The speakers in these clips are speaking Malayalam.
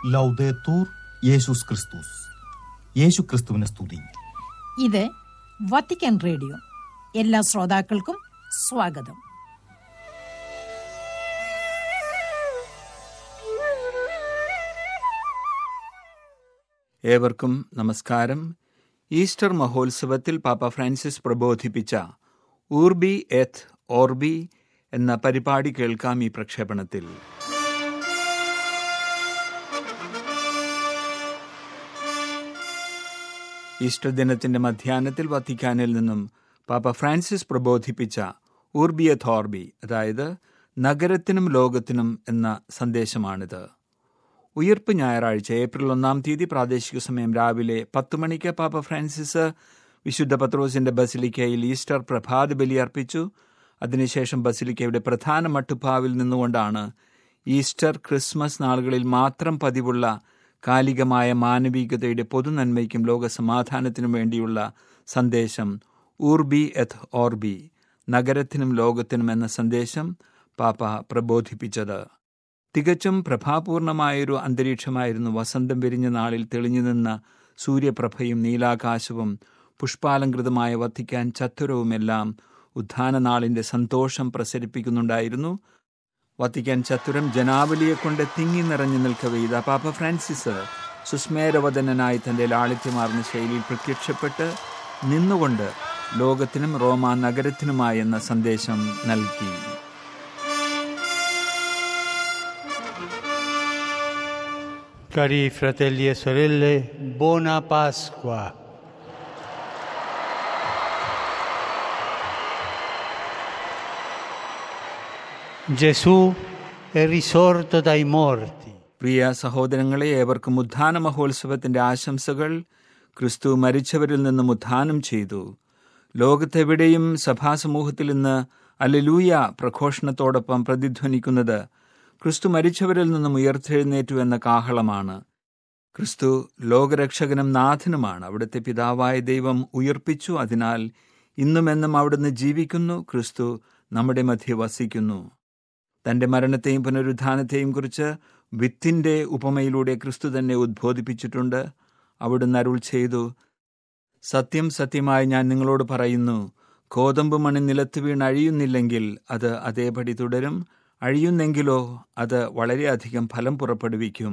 ലൗദേത്തൂർ യേശുസ് ക്രിസ്തുസ് യേശു ക്രിസ്തുവിനെ സ്തുതി ഇത് വത്തിക്കാൻ റേഡിയോ എല്ലാ ശ്രോതാക്കൾക്കും സ്വാഗതം ഏവർക്കും നമസ്കാരം ഈസ്റ്റർ മഹോത്സവത്തിൽ പാപ്പ ഫ്രാൻസിസ് പ്രബോധിപ്പിച്ച ഊർബി എത്ത് ഓർബി എന്ന പരിപാടി കേൾക്കാം ഈ പ്രക്ഷേപണത്തിൽ ഈസ്റ്റർ ദിനത്തിന്റെ മധ്യാഹ്നത്തിൽ വത്തിക്കാനിൽ നിന്നും പാപ്പ ഫ്രാൻസിസ് പ്രബോധിപ്പിച്ച ഊർബിയത്ത് ഓർബി അതായത് നഗരത്തിനും ലോകത്തിനും എന്ന സന്ദേശമാണിത് ഉയർപ്പ് ഞായറാഴ്ച ഏപ്രിൽ ഒന്നാം തീയതി പ്രാദേശിക സമയം രാവിലെ പത്ത് മണിക്ക് പാപ്പ ഫ്രാൻസിസ് വിശുദ്ധ പത്രോസിന്റെ ബസിലിക്കയിൽ ഈസ്റ്റർ പ്രഭാത ബലി അർപ്പിച്ചു അതിനുശേഷം ബസിലിക്കയുടെ പ്രധാന മട്ടുപ്പാവിൽ നിന്നുകൊണ്ടാണ് ഈസ്റ്റർ ക്രിസ്മസ് നാളുകളിൽ മാത്രം പതിവുള്ള കാലികമായ മാനവികതയുടെ പൊതുനന്മയ്ക്കും ലോകസമാധാനത്തിനും വേണ്ടിയുള്ള സന്ദേശം ഊർബി എത്ത് ഓർബി നഗരത്തിനും ലോകത്തിനും എന്ന സന്ദേശം പാപ്പ പ്രബോധിപ്പിച്ചത് തികച്ചും പ്രഭാപൂർണമായൊരു അന്തരീക്ഷമായിരുന്നു വസന്തം വിരിഞ്ഞ നാളിൽ തെളിഞ്ഞു നിന്ന സൂര്യപ്രഭയും നീലാകാശവും പുഷ്പാലങ്കൃതമായ വത്തിക്കാൻ ചത്തുരവുമെല്ലാം ഉദ്ധാന നാളിന്റെ സന്തോഷം പ്രസരിപ്പിക്കുന്നുണ്ടായിരുന്നു വത്തിക്കാൻ ചത്തുരം ജനാവലിയെ കൊണ്ട് തിങ്ങി നിറഞ്ഞു നിൽക്കവേ ഇതാ പാപ്പ ഫ്രാൻസിസ് സുസ്മേരവദനായി തന്റെ ലാളിത്യമാർന്ന ശൈലിയിൽ പ്രത്യക്ഷപ്പെട്ട് നിന്നുകൊണ്ട് ലോകത്തിനും റോമ നഗരത്തിനുമായി എന്ന സന്ദേശം നൽകി Cari fratelli e sorelle, buona Pasqua. Gesù è risorto dai morti. പ്രിയ സഹോദരങ്ങളെ ഏവർക്കും ഉദ്ധാന മഹോത്സവത്തിന്റെ ആശംസകൾ ക്രിസ്തു മരിച്ചവരിൽ നിന്നും ഉദ്ധാനം ചെയ്തു ലോകത്തെവിടെയും സഭാസമൂഹത്തിൽ ഇന്ന് അലലൂയ പ്രഘോഷണത്തോടൊപ്പം പ്രതിധ്വനിക്കുന്നത് ക്രിസ്തു മരിച്ചവരിൽ നിന്നും ഉയർത്തെഴുന്നേറ്റു എന്ന കാഹളമാണ് ക്രിസ്തു ലോകരക്ഷകനും നാഥനുമാണ് അവിടുത്തെ പിതാവായ ദൈവം ഉയർപ്പിച്ചു അതിനാൽ ഇന്നുമെന്നും അവിടുന്ന് ജീവിക്കുന്നു ക്രിസ്തു നമ്മുടെ മധ്യ വസിക്കുന്നു തന്റെ മരണത്തെയും പുനരുദ്ധാനത്തെയും കുറിച്ച് വിത്തിന്റെ ഉപമയിലൂടെ ക്രിസ്തു തന്നെ ഉദ്ബോധിപ്പിച്ചിട്ടുണ്ട് അവിടുന്ന് അരുൾ ചെയ്തു സത്യം സത്യമായി ഞാൻ നിങ്ങളോട് പറയുന്നു കോതമ്പ് മണി നിലത്ത് വീണ് അഴിയുന്നില്ലെങ്കിൽ അത് അതേപടി തുടരും അഴിയുന്നെങ്കിലോ അത് വളരെയധികം ഫലം പുറപ്പെടുവിക്കും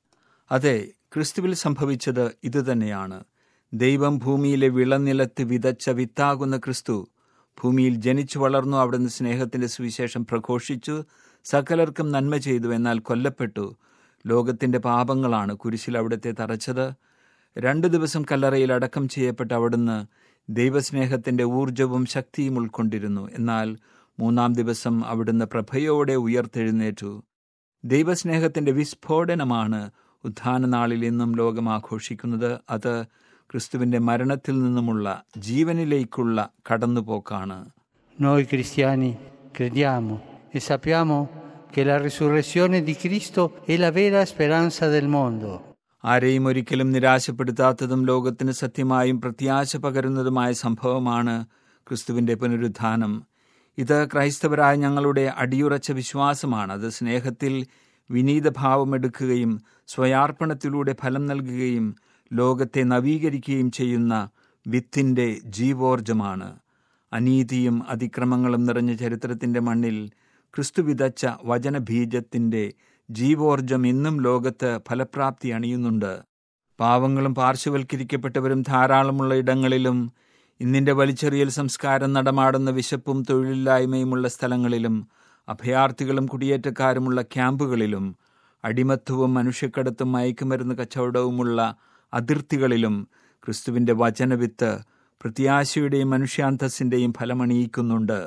അതെ ക്രിസ്തുവിൽ സംഭവിച്ചത് ഇതുതന്നെയാണ് ദൈവം ഭൂമിയിലെ വിളനിലത്ത് വിതച്ച വിത്താകുന്ന ക്രിസ്തു ഭൂമിയിൽ ജനിച്ചു വളർന്നു അവിടുന്ന് സ്നേഹത്തിന്റെ സുവിശേഷം പ്രഘോഷിച്ചു സകലർക്കും നന്മ ചെയ്തു എന്നാൽ കൊല്ലപ്പെട്ടു ലോകത്തിന്റെ പാപങ്ങളാണ് കുരിശിൽ അവിടുത്തെ തറച്ചത് രണ്ടു ദിവസം കല്ലറയിൽ അടക്കം ചെയ്യപ്പെട്ട അവിടുന്ന് ദൈവസ്നേഹത്തിന്റെ ഊർജവും ശക്തിയും ഉൾക്കൊണ്ടിരുന്നു എന്നാൽ മൂന്നാം ദിവസം അവിടുന്ന് പ്രഭയോടെ ഉയർത്തെഴുന്നേറ്റു ദൈവസ്നേഹത്തിന്റെ വിസ്ഫോടനമാണ് ഉത്ഥാന നാളിൽ ഇന്നും ലോകം ആഘോഷിക്കുന്നത് അത് ക്രിസ്തുവിന്റെ മരണത്തിൽ നിന്നുമുള്ള ജീവനിലേക്കുള്ള കടന്നുപോക്കാണ് Noi cristiani crediamo e sappiamo che la risurrezione di Cristo è la vera speranza del mondo. ആരെയും ഒരിക്കലും നിരാശപ്പെടുത്താത്തതും ലോകത്തിന് സത്യമായും പ്രത്യാശ പകരുന്നതുമായ സംഭവമാണ് ക്രിസ്തുവിന്റെ പുനരുദ്ധാനം ഇത് ക്രൈസ്തവരായ ഞങ്ങളുടെ അടിയുറച്ച വിശ്വാസമാണ് അത് സ്നേഹത്തിൽ വിനീതഭാവമെടുക്കുകയും സ്വയാർപ്പണത്തിലൂടെ ഫലം നൽകുകയും ലോകത്തെ നവീകരിക്കുകയും ചെയ്യുന്ന വിത്തിന്റെ ജീവോർജമാണ് അനീതിയും അതിക്രമങ്ങളും നിറഞ്ഞ ചരിത്രത്തിന്റെ മണ്ണിൽ ക്രിസ്തു വിതച്ച വചനബീജത്തിന്റെ ജീവോർജം ഇന്നും ലോകത്ത് ഫലപ്രാപ്തി അണിയുന്നുണ്ട് പാവങ്ങളും പാർശ്വവൽക്കരിക്കപ്പെട്ടവരും ധാരാളമുള്ള ഇടങ്ങളിലും ഇന്നിന്റെ വലിച്ചെറിയൽ സംസ്കാരം നടമാടുന്ന വിശപ്പും തൊഴിലില്ലായ്മയുമുള്ള സ്ഥലങ്ങളിലും അഭയാർത്ഥികളും കുടിയേറ്റക്കാരുമുള്ള ക്യാമ്പുകളിലും അടിമത്വവും മനുഷ്യക്കടത്തും മയക്കുമരുന്ന് കച്ചവടവുമുള്ള അതിർത്തികളിലും ക്രിസ്തുവിന്റെ വചനവിത്ത് പ്രത്യാശയുടെയും മനുഷ്യാന്തസ്സിന്റെയും ഫലമണിയിക്കുന്നുണ്ട്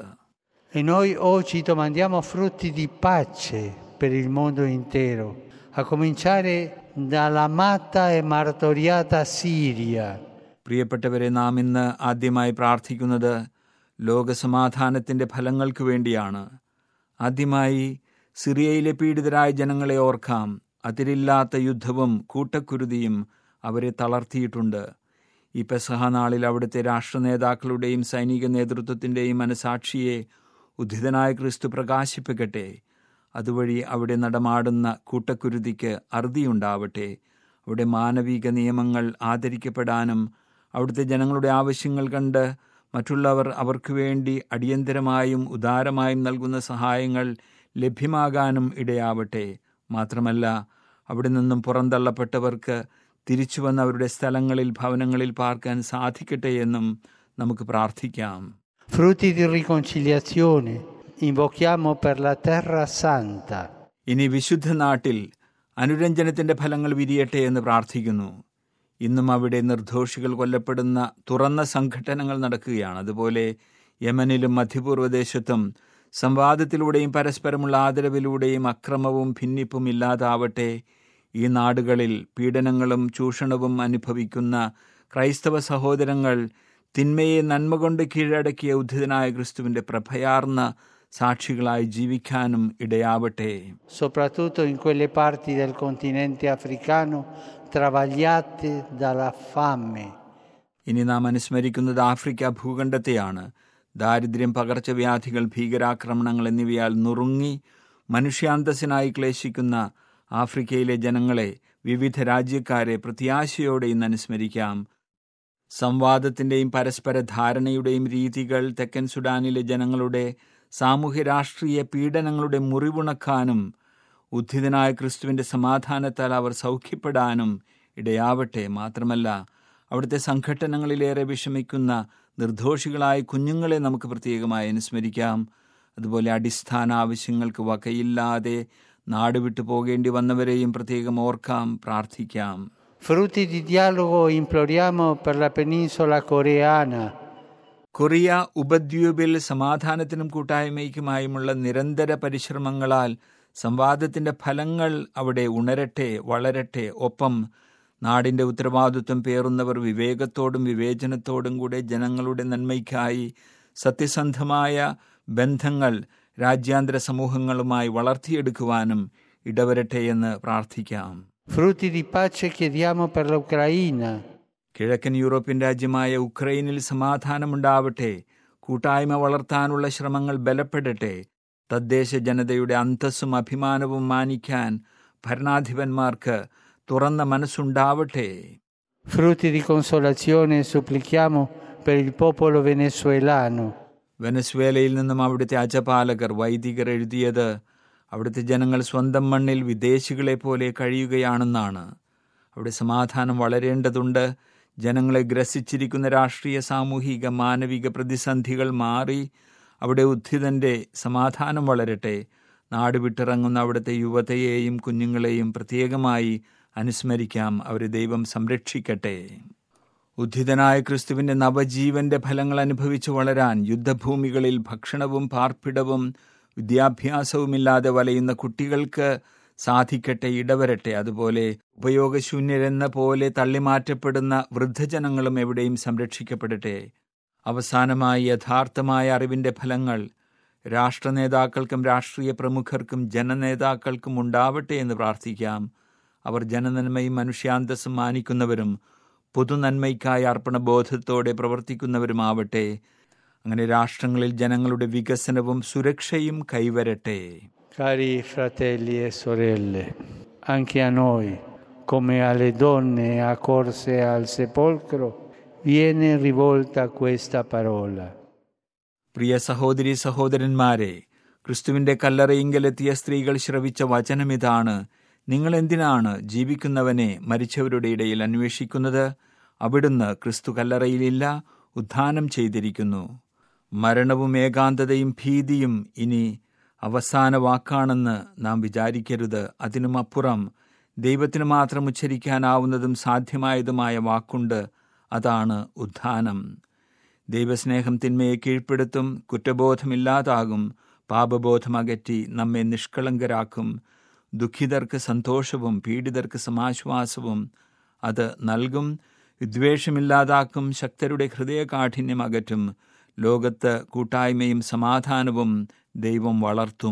E noi oggi domandiamo frutti di pace per il mondo intero, a cominciare dall'amata e martoriata Siria. പ്രിയപ്പെട്ടവരെ നാം ഇന്ന് ആദ്യമായി പ്രാർത്ഥിക്കുന്നത് ലോകസമാധാനത്തിന്റെ ഫലങ്ങൾക്ക് വേണ്ടിയാണ് ആദ്യമായി സിറിയയിലെ പീഡിതരായ ജനങ്ങളെ ഓർക്കാം അതിരില്ലാത്ത യുദ്ധവും കൂട്ടക്കുരുതിയും അവരെ തളർത്തിയിട്ടുണ്ട് ഈ പെസഹ നാളിൽ അവിടുത്തെ രാഷ്ട്ര നേതാക്കളുടെയും സൈനിക നേതൃത്വത്തിൻ്റെയും മനസാക്ഷിയെ ഉദ്ധിതനായ ക്രിസ്തു പ്രകാശിപ്പിക്കട്ടെ അതുവഴി അവിടെ നടമാടുന്ന കൂട്ടക്കുരുതിക്ക് അറുതിയുണ്ടാവട്ടെ അവിടെ മാനവിക നിയമങ്ങൾ ആദരിക്കപ്പെടാനും അവിടുത്തെ ജനങ്ങളുടെ ആവശ്യങ്ങൾ കണ്ട് മറ്റുള്ളവർ അവർക്ക് വേണ്ടി അടിയന്തരമായും ഉദാരമായും നൽകുന്ന സഹായങ്ങൾ ലഭ്യമാകാനും ഇടയാവട്ടെ മാത്രമല്ല അവിടെ നിന്നും പുറന്തള്ളപ്പെട്ടവർക്ക് തിരിച്ചു വന്ന് അവരുടെ സ്ഥലങ്ങളിൽ ഭവനങ്ങളിൽ പാർക്കാൻ സാധിക്കട്ടെ എന്നും നമുക്ക് പ്രാർത്ഥിക്കാം Frutti di riconciliazione invochiamo per la Terra Santa. ഇനി വിശുദ്ധ നാട്ടിൽ അനുരഞ്ജനത്തിന്റെ ഫലങ്ങൾ വിരിയട്ടെ എന്ന് പ്രാർത്ഥിക്കുന്നു ഇന്നും അവിടെ നിർദോഷികൾ കൊല്ലപ്പെടുന്ന തുറന്ന സംഘടനകൾ നടക്കുകയാണ് അതുപോലെ യമനിലും മധ്യപൂർവ്വദേശത്തും സംവാദത്തിലൂടെയും പരസ്പരമുള്ള ആദരവിലൂടെയും അക്രമവും ഭിന്നിപ്പും ഇല്ലാതാവട്ടെ ഈ നാടുകളിൽ പീഡനങ്ങളും ചൂഷണവും അനുഭവിക്കുന്ന ക്രൈസ്തവ സഹോദരങ്ങൾ തിന്മയെ നന്മ കൊണ്ട് കീഴടക്കിയ ഉദ്ധിതനായ ക്രിസ്തുവിന്റെ പ്രഭയാർന്ന സാക്ഷികളായി ജീവിക്കാനും ഇടയാവട്ടെ soprattutto in quelle parti del continente africano travagliate dalla fame. ഇനി നാം അനുസ്മരിക്കുന്നത് ആഫ്രിക്ക ഭൂഖണ്ഡത്തെയാണ് ദാരിദ്ര്യം പകർച്ചവ്യാധികൾ ഭീകരാക്രമണങ്ങൾ എന്നിവയാൽ നുറുങ്ങി മനുഷ്യാന്തസ്സിനായി ക്ലേശിക്കുന്ന ആഫ്രിക്കയിലെ ജനങ്ങളെ വിവിധ രാജ്യക്കാരെ പ്രത്യാശയോടെ ഇന്ന് അനുസ്മരിക്കാം സംവാദത്തിൻ്റെയും പരസ്പര ധാരണയുടെയും രീതികൾ തെക്കൻ സുഡാനിലെ ജനങ്ങളുടെ സാമൂഹ്യ രാഷ്ട്രീയ പീഡനങ്ങളുടെ മുറിവുണക്കാനും ഉദ്ധിതനായ ക്രിസ്തുവിൻ്റെ സമാധാനത്താൽ അവർ സൗഖ്യപ്പെടാനും ഇടയാവട്ടെ മാത്രമല്ല അവിടുത്തെ സംഘട്ടനങ്ങളിലേറെ വിഷമിക്കുന്ന നിർദോഷികളായ കുഞ്ഞുങ്ങളെ നമുക്ക് പ്രത്യേകമായി അനുസ്മരിക്കാം അതുപോലെ അടിസ്ഥാന ആവശ്യങ്ങൾക്ക് വകയില്ലാതെ നാട് വിട്ടു പോകേണ്ടി വന്നവരെയും പ്രത്യേകം ഓർക്കാം പ്രാർത്ഥിക്കാം Frutti di dialogo imploriamo per la penisola coreana, Korea ഉപദ്വീപിൽ സമാധാനത്തിനും കൂട്ടായ്മയ്ക്കുമായുമുള്ള നിരന്തര പരിശ്രമങ്ങളാൽ സംവാദത്തിന്റെ ഫലങ്ങൾ അവിടെ ഉണരട്ടെ വളരട്ടെ ഒപ്പം നാടിന്റെ ഉത്തരവാദിത്വം പേറുന്നവർ വിവേകത്തോടും വിവേചനത്തോടും കൂടെ ജനങ്ങളുടെ നന്മയ്ക്കായി സത്യസന്ധമായ ബന്ധങ്ങൾ രാജ്യാന്തര സമൂഹങ്ങളുമായി വളർത്തിയെടുക്കുവാനും ഇടവരട്ടെ എന്ന് പ്രാർത്ഥിക്കാം frutti di pace chiediamo per l'Ucraina, കിഴക്കൻ യൂറോപ്യൻ രാജ്യമായ ഉക്രൈനിൽ സമാധാനമുണ്ടാവട്ടെ കൂട്ടായ്മ വളർത്താനുള്ള ശ്രമങ്ങൾ ബലപ്പെടട്ടെ തദ്ദേശ ജനതയുടെ അന്തസ്സും അഭിമാനവും മാനിക്കാൻ ഭരണാധിപന്മാർക്ക് തുറന്ന മനസ്സുണ്ടാവട്ടെ frutti di consolazione supplichiamo per il popolo venezuelano, വെനസ്വേലയിൽ നിന്നും അവിടുത്തെ അജപാലകർ വൈദികർ എഴുതിയത് അവിടുത്തെ ജനങ്ങൾ സ്വന്തം മണ്ണിൽ വിദേശികളെ പോലെ കഴിയുകയാണെന്നാണ് അവിടെ സമാധാനം വളരേണ്ടതുണ്ട് ജനങ്ങളെ ഗ്രസിച്ചിരിക്കുന്ന രാഷ്ട്രീയ സാമൂഹിക മാനവിക പ്രതിസന്ധികൾ മാറി അവിടെ ഉദ്ധിതന്റെ സമാധാനം വളരട്ടെ നാട് വിട്ടിറങ്ങുന്ന അവിടുത്തെ യുവതയെയും കുഞ്ഞുങ്ങളെയും പ്രത്യേകമായി അനുസ്മരിക്കാം അവരെ ദൈവം സംരക്ഷിക്കട്ടെ ഉദ്ധിതനായ ക്രിസ്തുവിന്റെ നവജീവന്റെ ഫലങ്ങൾ അനുഭവിച്ചു വളരാൻ യുദ്ധഭൂമികളിൽ ഭക്ഷണവും പാർപ്പിടവും വിദ്യാഭ്യാസവുമില്ലാതെ വലയുന്ന കുട്ടികൾക്ക് സാധിക്കട്ടെ ഇടവരട്ടെ അതുപോലെ ഉപയോഗശൂന്യരെന്ന പോലെ തള്ളിമാറ്റപ്പെടുന്ന വൃദ്ധജനങ്ങളും എവിടെയും സംരക്ഷിക്കപ്പെടട്ടെ അവസാനമായി യഥാർത്ഥമായ അറിവിന്റെ ഫലങ്ങൾ രാഷ്ട്രനേതാക്കൾക്കും രാഷ്ട്രീയ പ്രമുഖർക്കും ജനനേതാക്കൾക്കും ഉണ്ടാവട്ടെ എന്ന് പ്രാർത്ഥിക്കാം അവർ ജനനന്മയും മനുഷ്യാന്തസ്സും മാനിക്കുന്നവരും പൊതുനന്മയ്ക്കായി അർപ്പണബോധത്തോടെ പ്രവർത്തിക്കുന്നവരുമാവട്ടെ അങ്ങനെ രാഷ്ട്രങ്ങളിൽ ജനങ്ങളുടെ വികസനവും സുരക്ഷയും കൈവരട്ടെ cari fratelli e sorelle, anche a noi, come alle donne accorse al sepolcro, viene rivolta questa parola. പ്രിയ സഹോദരി സഹോദരന്മാരെ ക്രിസ്തുവിന്റെ കല്ലറയിങ്കലെത്തിയ സ്ത്രീകൾ ശ്രവിച്ച വചനമിതാണ് നിങ്ങൾ എന്തിനാണ് ജീവിക്കുന്നവനെ മരിച്ചവരുടെ ഇടയിൽ അന്വേഷിക്കുന്നത് അവിടുന്ന് ക്രിസ്തു കല്ലറയിലില്ല ഉദ്ധാനം ചെയ്തിരിക്കുന്നു മരണവും ഏകാന്തതയും ഭീതിയും ഇനി അവസാന വാക്കാണെന്ന് നാം വിചാരിക്കരുത് അതിനുമപ്പുറം ദൈവത്തിന് മാത്രം ഉച്ചരിക്കാനാവുന്നതും സാധ്യമായതുമായ വാക്കുണ്ട് അതാണ് ഉദ്ധാനം ദൈവസ്നേഹം തിന്മയെ കീഴ്പ്പെടുത്തും കുറ്റബോധമില്ലാതാകും പാപബോധം അകറ്റി നമ്മെ നിഷ്കളങ്കരാക്കും ദുഃഖിതർക്ക് സന്തോഷവും പീഡിതർക്ക് സമാശ്വാസവും അത് നൽകും വിദ്വേഷമില്ലാതാക്കും ശക്തരുടെ ഹൃദയകാഠിന്യം അകറ്റും ലോകത്ത് കൂട്ടായ്മയും സമാധാനവും ദൈവം വളർത്തും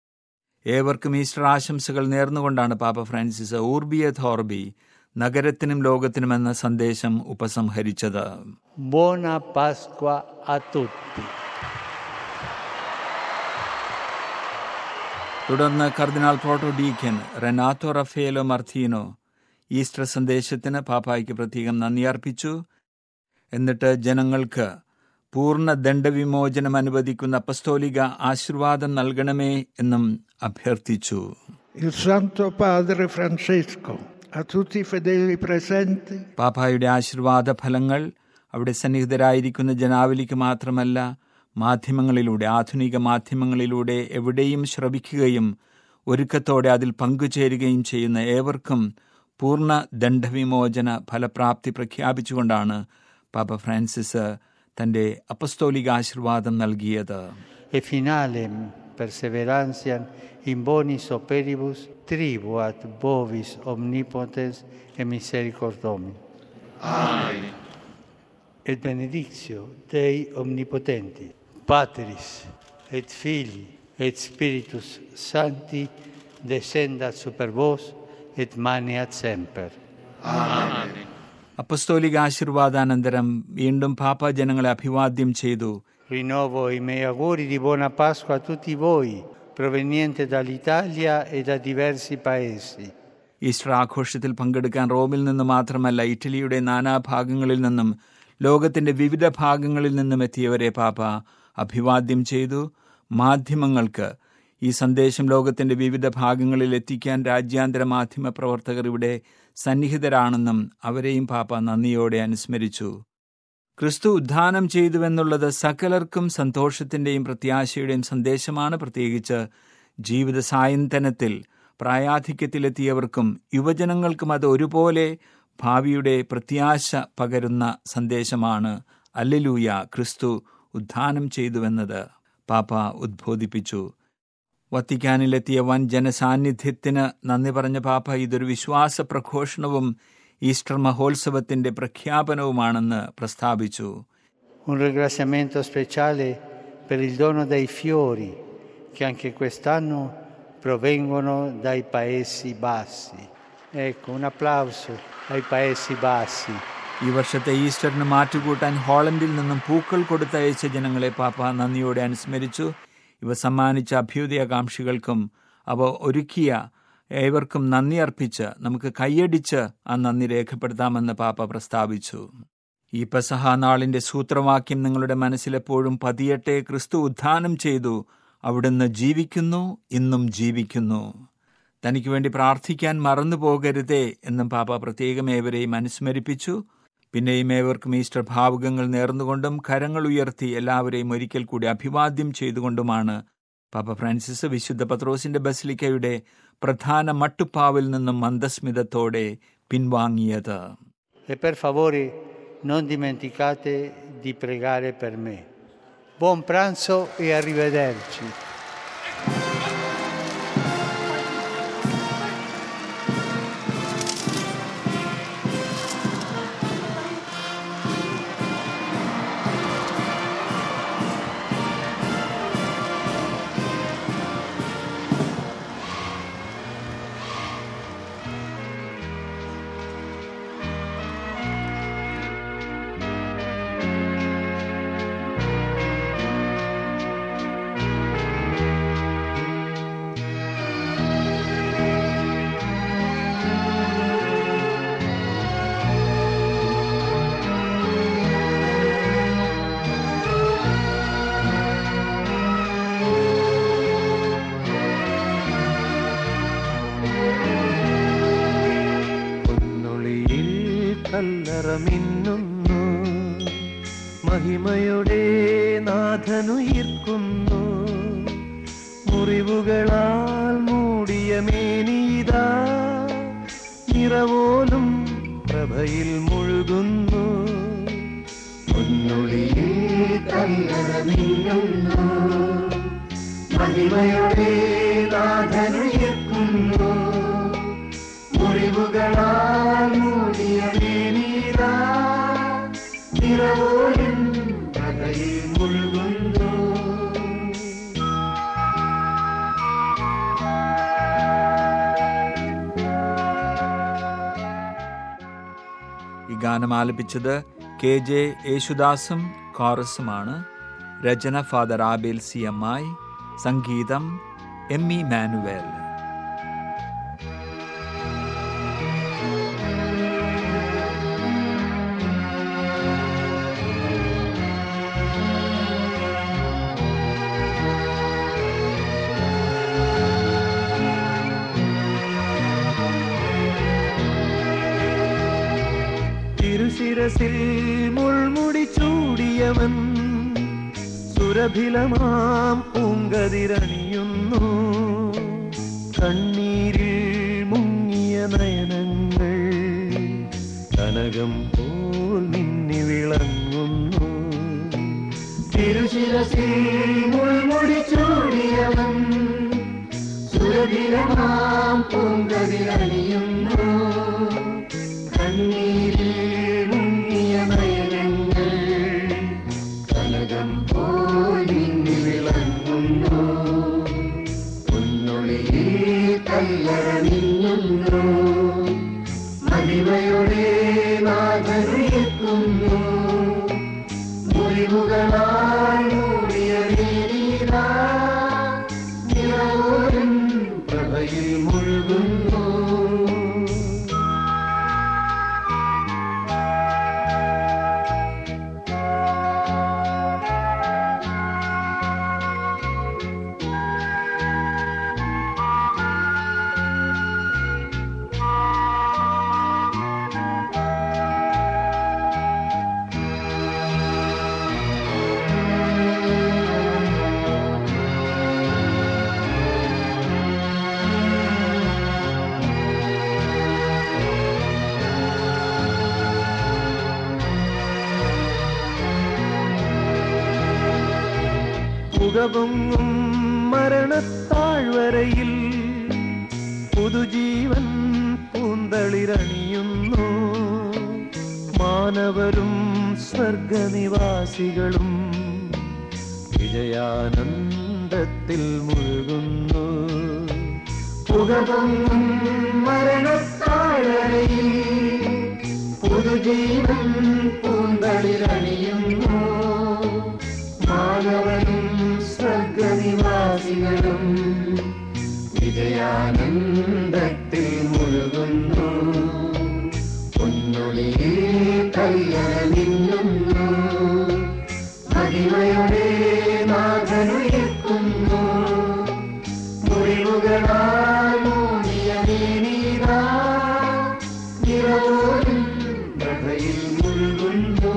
ഏവർക്കും ഈസ്റ്റർ ആശംസകൾ നേർന്നുകൊണ്ടാണ് പാപ്പ ഫ്രാൻസിസ് ഊർബിയ തോർബി നഗരത്തിനും ലോകത്തിനും എന്ന സന്ദേശം ഉപസംഹരിച്ചത് Buona Pasqua a tutti. തുടർന്ന് കർദിനാൾ proto deacon Renato Raffaele Martino Easter സന്ദേശത്തിന് പാപ്പായ്ക്ക് പ്രത്യേകം നന്ദി അർപ്പിച്ചു എന്നിട്ട് ജനങ്ങൾക്ക് പൂർണ്ണ ദണ്ഡവിമോചനം അനുവദിക്കുന്ന അപ്പസ്തോലിക ആശീർവാദം നൽകണമേ എന്നും അഭ്യർത്ഥിച്ചു Il Santo Padre Francesco, a tutti i fedeli presenti, പാപ്പായുടെ ആശീർവാദ ഫലങ്ങൾ അവിടെ സന്നിഹിതരായിരിക്കുന്ന ജനാവലിക്ക് മാത്രമല്ല മാധ്യമങ്ങളിലൂടെ ആധുനിക മാധ്യമങ്ങളിലൂടെ എവിടെയും ശ്രവിക്കുകയും ഒരുക്കത്തോടെ അതിൽ പങ്കുചേരുകയും ചെയ്യുന്ന ഏവർക്കും പൂർണ്ണ ദണ്ഡവിമോചന ഫലപ്രാപ്തി പ്രഖ്യാപിച്ചുകൊണ്ടാണ് പാപ്പ ഫ്രാൻസിസ് തന്റെ അപ്പസ്തോലിക ആശീർവാദം നൽകിയത് e finale perseverantiam in bonis operibus tribuat bovis omnipotens et misericordomini. Amen. Et benedictio Dei omnipotenti, Patris et Filii et Spiritus Sancti descendat super vos et maneat semper. അപ്പസ്തോലിക ആശീർവാദാനന്തരം വീണ്ടും പാപ്പ ജനങ്ങളെ അഭിവാദ്യം ചെയ്തു Rinnovo i miei auguri di buona Pasqua a tutti voi, provenienti dall'Italia e da diversi paesi. Easter ആഘോഷത്തിൽ പങ്കെടുക്കാൻ റോമിൽ നിന്ന് മാത്രമല്ല ഇറ്റലിയുടെ നാനാഭാഗങ്ങളിൽ നിന്നും ലോകത്തിന്റെ വിവിധ ഭാഗങ്ങളിൽ നിന്നും എത്തിയവരെ പാപ്പ അഭിവാദ്യം ചെയ്തു മാധ്യമങ്ങൾക്ക് ഈ സന്ദേശം ലോകത്തിന്റെ വിവിധ ഭാഗങ്ങളിൽ എത്തിക്കാൻ രാജ്യാന്തര മാധ്യമ പ്രവർത്തകർ ഇവിടെ സന്നിഹിതരാണെന്നും അവരെയും പാപ്പ നന്ദിയോടെ അനുസ്മരിച്ചു ക്രിസ്തു ഉദ്ധാനം ചെയ്തുവെന്നുള്ളത് സകലർക്കും സന്തോഷത്തിന്റെയും പ്രത്യാശയുടെയും സന്ദേശമാണ് പ്രത്യേകിച്ച് ജീവിത സായന്തനത്തിൽ പ്രായാധിക്യത്തിലെത്തിയവർക്കും യുവജനങ്ങൾക്കും അത് ഒരുപോലെ ഭാവിയുടെ പ്രത്യാശ പകരുന്ന സന്ദേശമാണ് അല്ലലൂയ ക്രിസ്തു ഉദ്ധാനം ചെയ്തുവെന്നത് പാപ്പ ഉദ്ബോധിപ്പിച്ചു വത്തിക്കാനിലെത്തിയ വൻ ജനസാന്നിധ്യത്തിന് നന്ദി പറഞ്ഞ പാപ്പ ഇതൊരു വിശ്വാസ പ്രഘോഷണവും ഈസ്റ്റർ മഹോത്സവത്തിന്റെ പ്രഖ്യാപനവുമാണെന്ന് പ്രസ്താവിച്ചു Un ringraziamento speciale per il dono dei fiori che anche quest'anno provengono dai Paesi Bassi. Ecco, un applauso ai Paesi Bassi. ഈ വർഷത്തെ ഈസ്റ്ററിന് മാറ്റുകൂട്ടാൻ ഹോളണ്ടിൽ നിന്നും പൂക്കൾ കൊടുത്തയച്ച ജനങ്ങളെ പാപ്പ നന്ദിയോടെ അനുസ്മരിച്ചു ഇവ സമ്മാനിച്ച അഭ്യുദയകാംക്ഷികൾക്കും അവ ഒരുക്കിയ ഏവർക്കും നന്ദി അർപ്പിച്ച് നമുക്ക് കൈയടിച്ച് ആ നന്ദി രേഖപ്പെടുത്താമെന്ന് പാപ്പ പ്രസ്താവിച്ചു ഈ പെസഹ നാളിന്റെ സൂത്രവാക്യം നിങ്ങളുടെ മനസ്സിലെപ്പോഴും പതിയട്ടെ ക്രിസ്തു ഉദ്ധാനം ചെയ്തു അവിടുന്ന് ജീവിക്കുന്നു ഇന്നും ജീവിക്കുന്നു തനിക്ക് വേണ്ടി പ്രാർത്ഥിക്കാൻ മറന്നു പോകരുതേ എന്നും പാപ്പ പ്രത്യേകം ഏവരെയും അനുസ്മരിപ്പിച്ചു പിന്നെയും ഏവർക്കും ഈസ്റ്റർ ഭാവുകങ്ങൾ നേർന്നുകൊണ്ടും കരങ്ങൾ ഉയർത്തി എല്ലാവരെയും ഒരിക്കൽ കൂടി അഭിവാദ്യം ചെയ്തുകൊണ്ടുമാണ് പാപ്പ ഫ്രാൻസിസ് വിശുദ്ധ പത്രോസിന്റെ ബസിലിക്കയുടെ പ്രധാന മട്ടുപ്പാവിൽ നിന്നും മന്ദസ്മിതത്തോടെ പിൻവാങ്ങിയത് E per favore non dimenticate di pregare per me. Buon pranzo e arrivederci. പൊന്നൊളിയിൽ കല്ലറ മിന്നുന്നു മഹിമയുടെ നാഥനുയിർക്കുന്നു മുറിവുകളാൽ മൂടിയ മേനീതാ നിറവോലും പ്രഭയിൽ മുഴുകുന്നു പൊന്നൊളിയിൽ കല്ലറ മിന്നുന്നു മഹിമയുടെ നാഥനുയിർക്കുന്നു മുറിവുകളാൽ മൂടിയ വേനീതാ നിറവോലും പ്രഭയിൽ മുഴുകുന്നു ഈ ഗാനം ആലപിച്ചത് കെ ജെ യേശുദാസും കോറസുമാണ് രചന father Abel C M I സംഗീതം എം ഇ മാനുവേൽ തിരുശിരസിൽ മുൾമുടി ചൂടിയവൻ സുരഭിലമാം പൂങ്കതിരണിയുന്നു കണ്ണീരിൽ മുങ്ങിയ നയനങ്ങൾ കനകം പോൽ മിന്നി വിളങ്ങുന്നു തിരുശിരസിൽ മുൾമുടി ചൂടിയവൻ സുരഭിലമാം പൂങ്കതിരണിയുന്നു കണ്ണീരിൽ മുങ്ങിയ നയനങ്ങൾ കനകം പോലിന്നി വിളങ്ങുന്നു പൊന്നൊളിയിൽ കല്ലറണിഞ്ഞുന്നു മഹിമയുടെ നാഗരിക്കുന്നു മുറിവുകളാൽ മൂടിയ നീരീരാ നിറവോരും പ്രഭയിൽ മുഴുകുന്നു പുകപൊങ്ങും മരണത്താഴ്വരയിൽ പുതുജീവൻ പൂന്തളിരണിയുന്നു മാനവരും സ്വർഗനിവാസികളും വിജയാനന്ദത്തിൽ മുഴുകുന്നു പുകപൊങ്ങും മരണത്താഴ്വരയിൽ പുതുജീവൻ പൂന്തളിരണിയുന്നു മാനവനും സ്വർഗനിവാസികളും വിജയാനന്ദത്തിൽ മുഴുകുന്നു പൊന്നൊളിയിൽ കല്ലറ നിന്നുന്നു മഹിമയുടെ നാഥനുയർക്കുന്നു മുറിവുകളാൽ മൂടിയ നീനീരാ നിറവോരും പ്രഭയിൽ മുഴുകുന്നു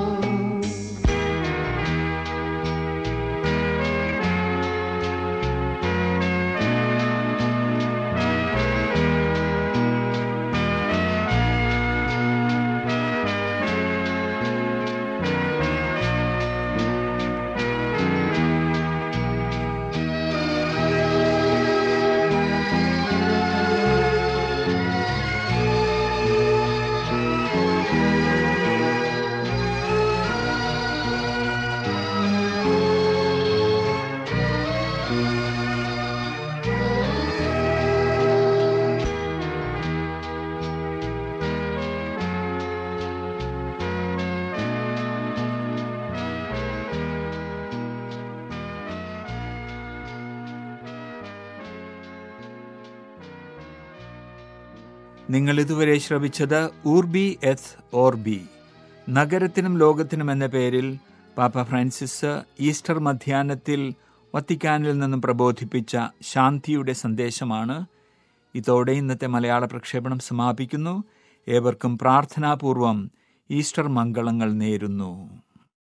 നിങ്ങൾ ഇതുവരെ ശ്രവിച്ചത് ഊർബി എത്ത് ഓർബി നഗരത്തിനും ലോകത്തിനും എന്ന പേരിൽ പാപ്പ ഫ്രാൻസിസ് ഈസ്റ്റർ മധ്യാഹ്നത്തിൽ വത്തിക്കാനിൽ നിന്നും പ്രബോധിപ്പിച്ച ശാന്തിയുടെ സന്ദേശമാണ് ഇതോടെ ഇന്നത്തെ മലയാള പ്രക്ഷേപണം സമാപിക്കുന്നു ഏവർക്കും പ്രാർത്ഥനാപൂർവം ഈസ്റ്റർ മംഗളങ്ങൾ നേരുന്നു